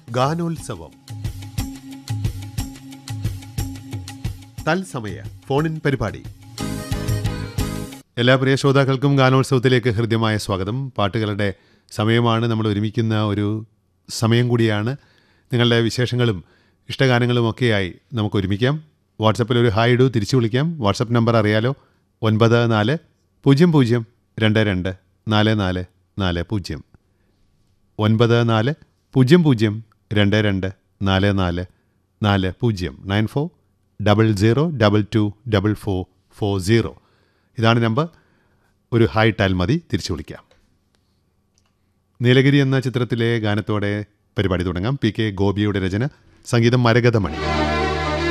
ഗാനോത്സവം തത്സമയ ഫോണിൻ പരിപാടി എല്ലാ പ്രിയ ശ്രോതാക്കൾക്കും ഗാനോത്സവത്തിലേക്ക് ഹൃദ്യമായ സ്വാഗതം പാട്ടുകളുടെ സമയമാണ് നമ്മൾ ഒരുമിക്കുന്ന ഒരു സമയം കൂടിയാണ് നിങ്ങളുടെ വിശേഷങ്ങളും ഇഷ്ടഗാനങ്ങളും ഒക്കെയായി നമുക്ക് ഒരുമിക്കാം വാട്സപ്പിൽ ഒരു ഹായ് ഇടൂ തിരിച്ചു വിളിക്കാം വാട്സപ്പ് നമ്പർ അറിയാലോ ഒൻപത് നാല് പൂജ്യം പൂജ്യം രണ്ട് രണ്ട് നാല് നാല് നാല് പൂജ്യം ഒൻപത് നാല് പൂജ്യം പൂജ്യം രണ്ട് രണ്ട് നാല് നാല് നാല് പൂജ്യം nine four double zero double two double four four zero ഇതാണ് നമ്പർ ഒരു ഹായ് ടാൽ മതി തിരിച്ചു വിളിക്കാം നീലഗിരി എന്ന ചിത്രത്തിലെ ഗാനത്തോടെ പരിപാടി തുടങ്ങാം പി കെ ഗോപിയുടെ രചന സംഗീതം മരകതമണി